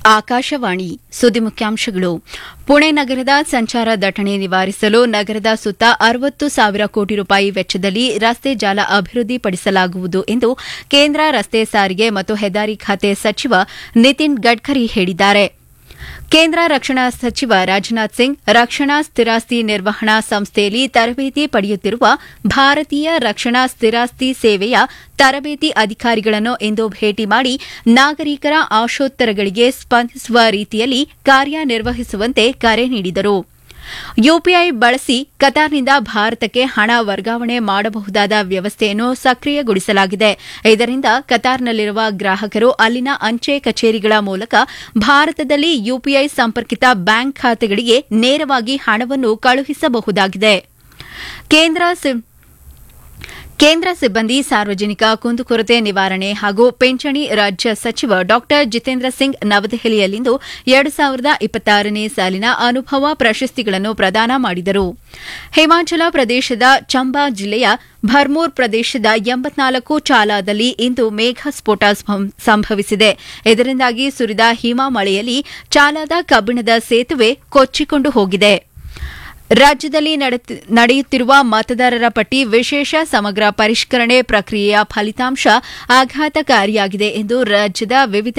ಆಕಾಶವಾಣಿ ಸುದ್ದಿ ಮುಖ್ಯಾಂಶಗಳು ಪುಣೆ ನಗರದ ಸಂಚಾರ ದಟ್ಟಣೆ ನಿವಾರಿಸಲು ನಗರದ ಸುತ್ತ ಅರವತ್ತು ಸಾವಿರ ಕೋಟಿ ರೂಪಾಯಿ ವೆಚ್ಚದಲ್ಲಿ ರಸ್ತೆ ಜಾಲ ಅಭಿವೃದ್ಧಿಪಡಿಸಲಾಗುವುದು ಎಂದು ಕೇಂದ್ರ ರಸ್ತೆ ಸಾರಿಗೆ ಮತ್ತು ಹೆದ್ದಾರಿ ಖಾತೆ ಸಚಿವ ನಿತಿನ್ ಗಡ್ಕರಿ ಹೇಳಿದ್ದಾರೆ ಕೇಂದ್ರ ರಕ್ಷಣಾ ಸಚಿವ ರಾಜನಾಥ್ ಸಿಂಗ್ ರಕ್ಷಣಾ ಸ್ಥಿರಾಸ್ತಿ ನಿರ್ವಹಣಾ ಸಂಸ್ಥೆಯಲ್ಲಿ ತರಬೇತಿ ಪಡೆಯುತ್ತಿರುವ ಭಾರತೀಯ ರಕ್ಷಣಾ ಸ್ಥಿರಾಸ್ತಿ ಸೇವೆಯ ತರಬೇತಿ ಅಧಿಕಾರಿಗಳನ್ನು ಇಂದು ಭೇಟಿ ಮಾಡಿ ನಾಗರಿಕರ ಆಶೋತ್ತರಗಳಿಗೆ ಸ್ಪಂದಿಸುವ ರೀತಿಯಲ್ಲಿ ಕಾರ್ಯನಿರ್ವಹಿಸುವಂತೆ ಕರೆ ನೀಡಿದರು ಯುಪಿಐ ಬಳಸಿ ಕತಾರ್ನಿಂದ ಭಾರತಕ್ಕೆ ಹಣ ವರ್ಗಾವಣೆ ಮಾಡಬಹುದಾದ ವ್ಯವಸ್ಥೆಯನ್ನು ಸಕ್ರಿಯಗೊಳಿಸಲಾಗಿದೆ ಇದರಿಂದ ಕತಾರ್ನಲ್ಲಿರುವ ಗ್ರಾಹಕರು ಅಲ್ಲಿನ ಅಂಚೆ ಕಚೇರಿಗಳ ಮೂಲಕ ಭಾರತದಲ್ಲಿ ಯುಪಿಐ ಸಂಪರ್ಕಿತ ಬ್ಯಾಂಕ್ ಖಾತೆಗಳಿಗೆ ನೇರವಾಗಿ ಹಣವನ್ನು ಕಳುಹಿಸಬಹುದಾಗಿದೆ ಕೇಂದ್ರ ಕೇಂದ್ರ ಸಿಬ್ಬಂದಿ ಸಾರ್ವಜನಿಕ ಕುಂದುಕೊರತೆ ನಿವಾರಣೆ ಹಾಗೂ ಪಿಂಚಣಿ ರಾಜ್ಯ ಸಚಿವ ಡಾ ಜಿತೇಂದ್ರ ಸಿಂಗ್ ನವದೆಹಲಿಯಲ್ಲಿಂದು ಎರಡು ಸಾವಿರದ ಇಪ್ಪತ್ತಾರನೇ ಸಾಲಿನ ಅನುಭವ ಪ್ರಶಸ್ತಿಗಳನ್ನು ಪ್ರದಾನ ಮಾಡಿದರು ಹಿಮಾಚಲ ಪ್ರದೇಶದ ಚಂಬಾ ಜಿಲ್ಲೆಯ ಭರ್ಮೂರ್ ಪ್ರದೇಶದ ಎಂಬತ್ನಾಲ್ಕು ಚಾಲಾದಲ್ಲಿ ಇಂದು ಮೇಘಸ್ಫೋಟ ಸಂಭವಿಸಿದೆ ಇದರಿಂದಾಗಿ ಸುರಿದ ಹಿಮ ಮಳೆಯಲ್ಲಿ ಚಾಲಾದ ಕಬ್ಬಿಣದ ಸೇತುವೆ ಕೊಚ್ಚಿಕೊಂಡು ಹೋಗಿದೆ ರಾಜ್ಯದಲ್ಲಿ ನಡೆಯುತ್ತಿರುವ ಮತದಾರರ ಪಟ್ಟಿ ವಿಶೇಷ ಸಮಗ್ರ ಪರಿಷ್ಕರಣೆ ಪ್ರಕ್ರಿಯೆಯ ಫಲಿತಾಂಶ ಆಘಾತಕಾರಿಯಾಗಿದೆ ಎಂದು ರಾಜ್ಯದ ವಿವಿಧ